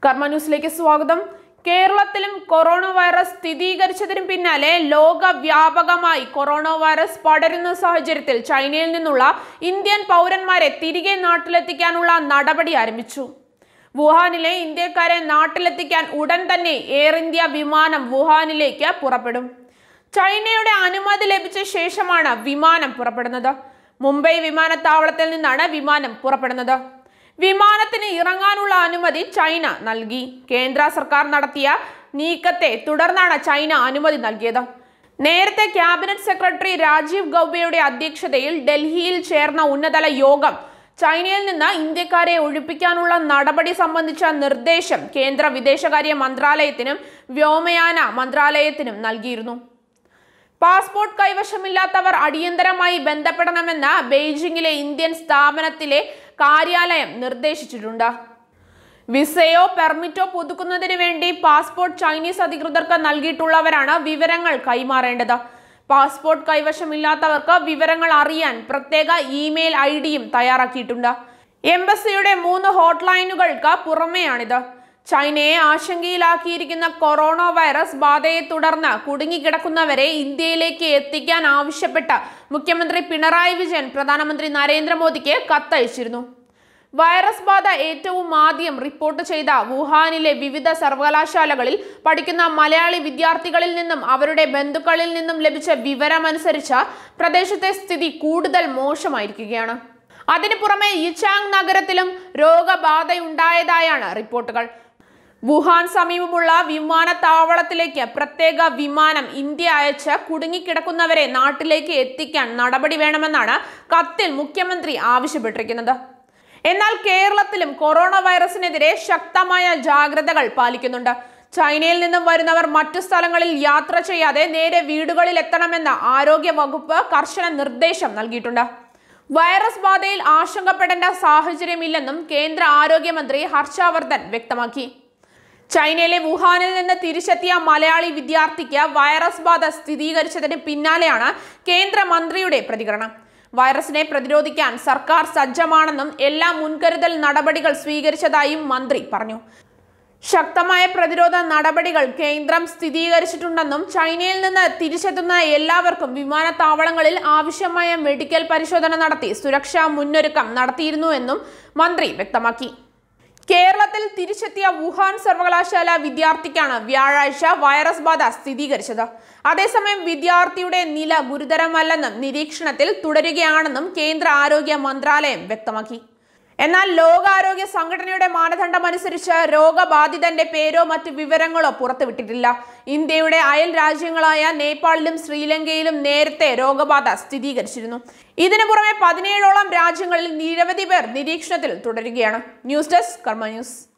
കർമ്മ ന്യൂസിലേക്ക് സ്വാഗതം കേരളത്തിലും കൊറോണ വൈറസ് സ്ഥിരീകരിച്ചതിന് പിന്നാലെ ലോകവ്യാപകമായി കൊറോണ വൈറസ് പടരുന്ന സാഹചര്യത്തിൽ ചൈനയിൽ നിന്നുള്ള ഇന്ത്യൻ പൗരന്മാരെ തിരികെ നാട്ടിലെത്തിക്കാനുള്ള നടപടി ആരംഭിച്ചു വുഹാനിലെ ഇന്ത്യക്കാരെ നാട്ടിലെത്തിക്കാൻ ഉടൻ തന്നെ എയർ ഇന്ത്യ വിമാനം വുഹാനിലേക്ക് പുറപ്പെടും ചൈനയുടെ അനുമതി ലഭിച്ച ശേഷമാണ് വിമാനം പുറപ്പെടുന്നത് മുംബൈ വിമാനത്താവളത്തിൽ നിന്നാണ് വിമാനം പുറപ്പെടുന്നത് വിമാനത്തിന് ഇറങ്ങാനുള്ള അനുമതി ചൈന നൽകി കേന്ദ്ര സർക്കാർ നടത്തിയ നീക്കത്തെ തുടർന്നാണ് ചൈന അനുമതി നൽകിയത് നേരത്തെ ക്യാബിനറ്റ് സെക്രട്ടറി രാജീവ് ഗൗബയുടെ അധ്യക്ഷതയിൽ ഡൽഹിയിൽ ചേർന്ന ഉന്നതതല യോഗം ചൈനയിൽ നിന്ന് ഇന്ത്യക്കാരെ ഒഴിപ്പിക്കാനുള്ള നടപടി സംബന്ധിച്ച നിർദ്ദേശം കേന്ദ്ര വിദേശകാര്യ മന്ത്രാലയത്തിനും വ്യോമയാന മന്ത്രാലയത്തിനും നൽകിയിരുന്നു പാസ്പോർട്ട് കൈവശമില്ലാത്തവർ അടിയന്തരമായി ബന്ധപ്പെടണമെന്ന് ബെയ്ജിംഗിലെ ഇന്ത്യൻ സ്ഥാപനത്തിലെ കാര്യാലയം നിർദ്ദേശിച്ചിട്ടുണ്ട് വിസയോ പെർമിറ്റോ പുതുക്കുന്നതിന് വേണ്ടി പാസ്പോർട്ട് ചൈനീസ് അധികൃതർക്ക് നൽകിയിട്ടുള്ളവരാണ് വിവരങ്ങൾ കൈമാറേണ്ടത് പാസ്പോർട്ട് കൈവശമില്ലാത്തവർക്ക് വിവരങ്ങൾ അറിയാൻ പ്രത്യേക ഇമെയിൽ ഐ ഡിയും തയ്യാറാക്കിയിട്ടുണ്ട് എംബസിയുടെ മൂന്ന് ഹോട്ട്ലൈനുകൾക്ക് പുറമെയാണിത് ചൈനയെ ആശങ്കയിലാക്കിയിരിക്കുന്ന കൊറോണ വൈറസ് ബാധയെ തുടർന്ന് കുടുങ്ങിക്കിടക്കുന്നവരെ ഇന്ത്യയിലേക്ക് എത്തിക്കാൻ ആവശ്യപ്പെട്ട മുഖ്യമന്ത്രി പിണറായി വിജയൻ പ്രധാനമന്ത്രി നരേന്ദ്രമോദിക്ക് കത്തയച്ചിരുന്നു വൈറസ് ബാധ ഏറ്റവും ആദ്യം റിപ്പോർട്ട് ചെയ്ത വുഹാനിലെ വിവിധ സർവകലാശാലകളിൽ പഠിക്കുന്ന മലയാളി വിദ്യാർത്ഥികളിൽ നിന്നും അവരുടെ ബന്ധുക്കളിൽ നിന്നും ലഭിച്ച വിവരമനുസരിച്ച് പ്രദേശത്തെ സ്ഥിതി കൂടുതൽ മോശമായിരിക്കുകയാണ് അതിനു പുറമെ യിച്ചാങ് നഗരത്തിലും രോഗബാധയുണ്ടായതായാണ് റിപ്പോർട്ടുകൾ വുഹാൻ സമീപമുള്ള വിമാനത്താവളത്തിലേക്ക് പ്രത്യേക വിമാനം ഇന്ത്യ അയച്ച് കുടുങ്ങിക്കിടക്കുന്നവരെ നാട്ടിലേക്ക് എത്തിക്കാൻ നടപടി വേണമെന്നാണ് കത്തിൽ മുഖ്യമന്ത്രി ആവശ്യപ്പെട്ടിരിക്കുന്നത് എന്നാൽ കേരളത്തിലും കൊറോണ വൈറസിനെതിരെ ശക്തമായ ജാഗ്രതകൾ പാലിക്കുന്നുണ്ട് ചൈനയിൽ നിന്നും വരുന്നവർ മറ്റു സ്ഥലങ്ങളിൽ യാത്ര ചെയ്യാതെ നേരെ വീടുകളിൽ എത്തണമെന്ന ആരോഗ്യ വകുപ്പ് കർശന നിർദ്ദേശം നൽകിയിട്ടുണ്ട് വൈറസ് ബാധയിൽ ആശങ്കപ്പെടേണ്ട സാഹചര്യമില്ലെന്നും കേന്ദ്ര ആരോഗ്യമന്ത്രി ഹർഷവർദ്ധൻ വ്യക്തമാക്കി ചൈനയിലെ വുഹാനിൽ നിന്ന് തിരിച്ചെത്തിയ മലയാളി വിദ്യാർത്ഥിക്ക് വൈറസ് ബാധ സ്ഥിരീകരിച്ചതിന് പിന്നാലെയാണ് കേന്ദ്രമന്ത്രിയുടെ പ്രതികരണം വൈറസിനെ പ്രതിരോധിക്കാൻ സർക്കാർ സജ്ജമാണെന്നും എല്ലാ മുൻകരുതൽ നടപടികൾ സ്വീകരിച്ചതായും മന്ത്രി പറഞ്ഞു ശക്തമായ പ്രതിരോധ നടപടികൾ കേന്ദ്രം സ്ഥിരീകരിച്ചിട്ടുണ്ടെന്നും ചൈനയിൽ നിന്ന് തിരിച്ചെത്തുന്ന എല്ലാവർക്കും വിമാനത്താവളങ്ങളിൽ ആവശ്യമായ മെഡിക്കൽ പരിശോധന നടത്തി സുരക്ഷാ മുന്നൊരുക്കം നടത്തിയിരുന്നുവെന്നും മന്ത്രി വ്യക്തമാക്കി കേരളത്തിൽ തിരിച്ചെത്തിയ വുഹാൻ സർവകലാശാല വിദ്യാർത്ഥിക്കാണ് വ്യാഴാഴ്ച വൈറസ് ബാധ സ്ഥിരീകരിച്ചത് അതേസമയം വിദ്യാർത്ഥിയുടെ നില ഗുരുതരമല്ലെന്നും നിരീക്ഷണത്തിൽ തുടരുകയാണെന്നും കേന്ദ്ര ആരോഗ്യ മന്ത്രാലയം വ്യക്തമാക്കി എന്നാൽ ലോകാരോഗ്യ സംഘടനയുടെ മാനദണ്ഡം അനുസരിച്ച് രോഗബാധിതന്റെ പേരോ മറ്റു വിവരങ്ങളോ പുറത്തുവിട്ടിട്ടില്ല ഇന്ത്യയുടെ അയൽ രാജ്യങ്ങളായ നേപ്പാളിലും ശ്രീലങ്കയിലും നേരത്തെ രോഗബാധ സ്ഥിരീകരിച്ചിരുന്നു ഇതിനു പുറമെ പതിനേഴോളം രാജ്യങ്ങളിൽ നിരവധി പേർ നിരീക്ഷണത്തിൽ തുടരുകയാണ് ന്യൂസ് ഡെസ്ക് കർമ്മ ന്യൂസ്